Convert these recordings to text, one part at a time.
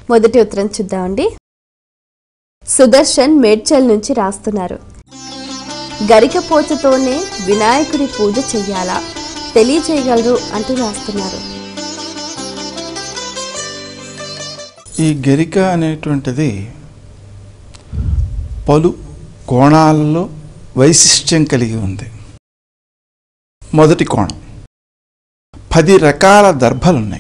మొదటి ఉత్తరం చూద్దామండి సుదర్శన్ మేడ్చల్ నుంచి రాస్తున్నారు గరిక పోచతోనే వినాయకుడి పూజ చెయ్యాలా తెలియచేయగలరు అంటూ రాస్తున్నారు ఈ గరిక అనేటువంటిది పలు కోణాలలో వైశిష్ట్యం కలిగి ఉంది మొదటి కోణం పది రకాల దర్భలు ఉన్నాయి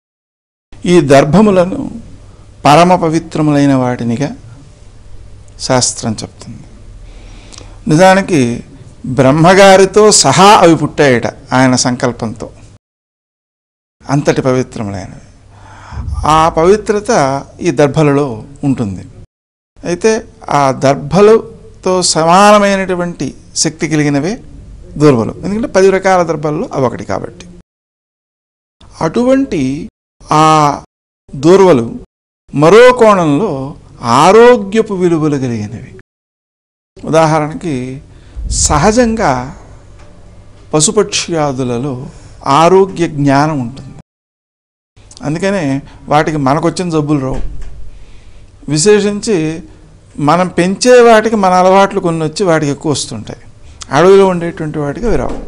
ఈ దర్భములను పరమ పవిత్రములైన వాటినిగా శాస్త్రం చెప్తుంది నిజానికి బ్రహ్మగారితో సహా అవి పుట్టాయట ఆయన సంకల్పంతో అంతటి పవిత్రములైనవి ఆ పవిత్రత ఈ దర్భలలో ఉంటుంది అయితే ఆ దర్భలతో సమానమైనటువంటి శక్తి కలిగినవే దూర్వలు ఎందుకంటే పది రకాల దర్భల్లో అవి ఒకటి కాబట్టి అటువంటి ఆ దూర్వలు మరో కోణంలో ఆరోగ్యపు విలువలు కలిగినవి ఉదాహరణకి సహజంగా పశుపక్ష్యాదులలో ఆరోగ్య జ్ఞానం ఉంటుంది అందుకనే వాటికి మనకొచ్చిన జబ్బులు రావు విశేషించి మనం పెంచే వాటికి మన అలవాట్లు కొన్ని వచ్చి వాటికి ఎక్కువ వస్తుంటాయి అడవిలో ఉండేటువంటి వాటికి అవి రావు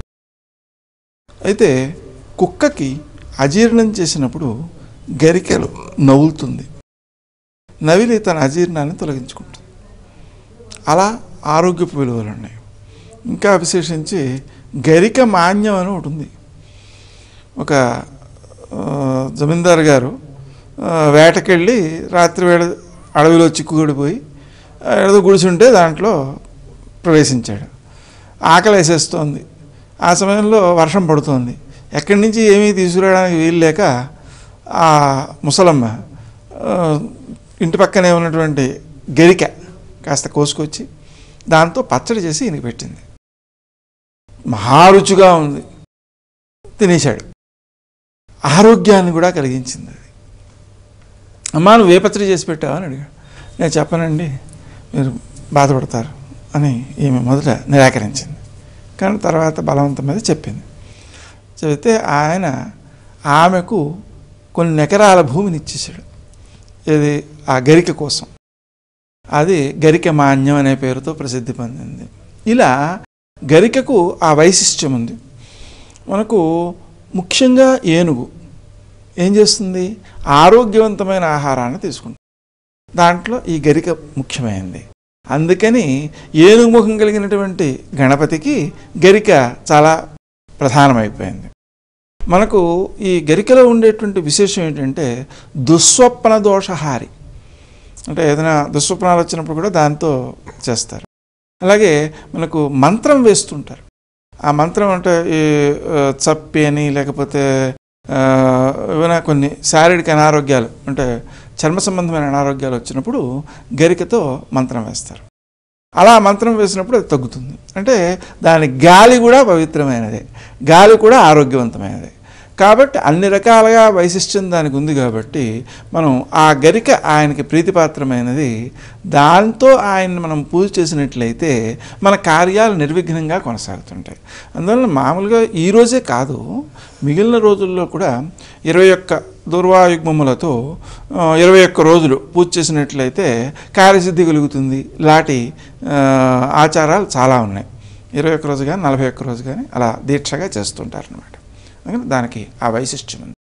అయితే కుక్కకి అజీర్ణం చేసినప్పుడు గరికెలు నవ్వులుతుంది నవిలి తన అజీర్ణాన్ని తొలగించుకుంటుంది అలా ఆరోగ్యపు విలువలు ఉన్నాయి ఇంకా విశేషించి గరిక మాన్యం అని ఒకటి ఉంది ఒక ఆ, జమీందారు గారు ఆ, వేటకెళ్ళి రాత్రి వేళ అడవిలో చిక్కుగడిపోయి ఆ, ఏదో గుడిసుంటే దాంట్లో ప్రవేశించాడు ఆకలి వేసేస్తోంది ఆ సమయంలో వర్షం పడుతోంది ఎక్కడి నుంచి ఏమీ తీసుకురావడానికి వీలు లేక ఆ ముసలమ్మ ఆ, ఇంటి పక్కనే ఉన్నటువంటి గరిక కాస్త కోసుకొచ్చి దాంతో పచ్చడి చేసి ఈయనకి పెట్టింది మహారుచిగా ఉంది తినేశాడు ఆరోగ్యాన్ని కూడా కలిగించింది అది అమ్మా నువ్వు ఏ పచ్చడి చేసి పెట్టావు అని అడిగాడు నేను చెప్పనండి మీరు బాధపడతారు అని ఈమె మొదట నిరాకరించింది కానీ తర్వాత బలవంతం మీద చెప్పింది చెబితే ఆయన ఆమెకు కొన్ని ఎకరాల భూమిని ఇచ్చేసాడు ఇది ఆ గరిక కోసం అది గరిక మాన్యం అనే పేరుతో ప్రసిద్ధి పొందింది ఇలా గరికకు ఆ వైశిష్ట్యం ఉంది మనకు ముఖ్యంగా ఏనుగు ఏం చేస్తుంది ఆరోగ్యవంతమైన ఆహారాన్ని తీసుకుంటుంది దాంట్లో ఈ గరిక ముఖ్యమైనది అందుకని ఏనుగు ముఖం కలిగినటువంటి గణపతికి గరిక చాలా ప్రధానమైపోయింది మనకు ఈ గరికలో ఉండేటువంటి విశేషం ఏంటంటే దుస్వప్న దోషహారి అంటే ఏదైనా దుస్వప్నాలు వచ్చినప్పుడు కూడా దాంతో చేస్తారు అలాగే మనకు మంత్రం వేస్తుంటారు ఆ మంత్రం అంటే ఈ ఆ, చప్పి అని లేకపోతే ఆ, ఏమైనా కొన్ని శారీరక అనారోగ్యాలు అంటే చర్మ సంబంధమైన అనారోగ్యాలు వచ్చినప్పుడు గరికతో మంత్రం వేస్తారు అలా మంత్రం వేసినప్పుడు అది తగ్గుతుంది అంటే దాని గాలి కూడా పవిత్రమైనదే గాలి కూడా ఆరోగ్యవంతమైనదే కాబట్టి అన్ని రకాలుగా వైశిష్ట్యం దానికి ఉంది కాబట్టి మనం ఆ గరిక ఆయనకి ప్రీతిపాత్రమైనది దాంతో ఆయన్ని మనం పూజ చేసినట్లయితే మన కార్యాలు నిర్విఘ్నంగా కొనసాగుతుంటాయి అందువలన మామూలుగా ఈ రోజే కాదు మిగిలిన రోజుల్లో కూడా ఇరవై ఒక్క దుర్వాయుగ్మములతో ఆ, ఇరవై ఒక్క రోజులు పూజ చేసినట్లయితే కార్యసిద్ధి కలుగుతుంది లాంటి ఆ, ఆచారాలు చాలా ఉన్నాయి ఇరవై ఒక్క రోజు కానీ నలభై ఒక్క రోజు కానీ అలా దీక్షగా చేస్తుంటారు అనమాట అందుకని దానికి ఆ వైశిష్ట్యం ఉంది